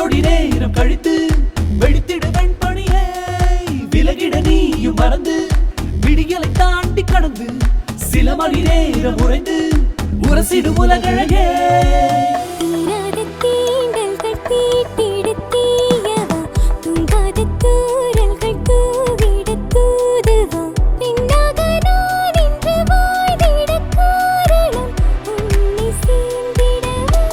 நொடி நேரம் கழித்து வெடித்திட வெண்பணியை விலகிட நீயும் மறந்து விடியலை தாண்டி கடந்து சில மணி நேரம் உறைந்து உரசிடும் உலகழகே தீராத தீண்டல்கள் தீட்டிடத் தீயவா, தூங்காத தூறல்கள் தூவிடத் தூதுவா. பெண்ணாக நான் இன்று வாழ்ந்திடக் காரணம் உன்னை சேர்ந்திடவா.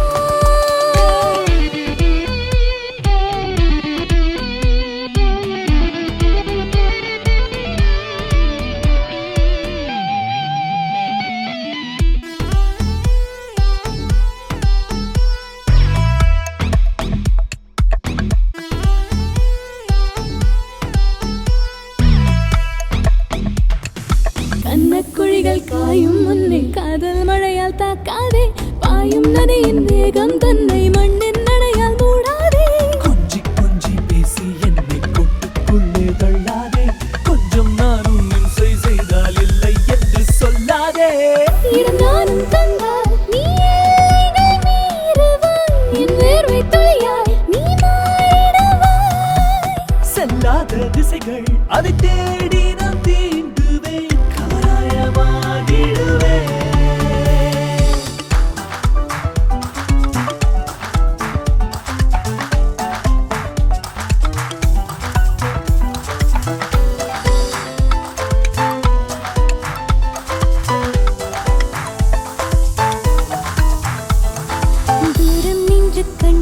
கண்ணக்குழிகள் காயும் முன்னே காதல் மழையால் தாக்காதே பாயும் நதியின் வேகம் தன்னை மண்ணின் நடையால் மூடாதே கொஞ்சி கொஞ்சி பேசி என்னை கொட்டுக்குள்ளே தள்ளாதே கொஞ்சம் நானும் இம்சை செய்தால் இல்லை என்று சொல்லாதே இருந்தாலும் தந்தால் நீ எல்லைகள் மீறுவாய் என் வேர்வை துளியாய் நீ மாறிடுவாய் செல்லாத திசைகள் அதை தேடி நான் தீண்டுவேன் கவராயமாகிடுவேன் தூரம் நின்று கண்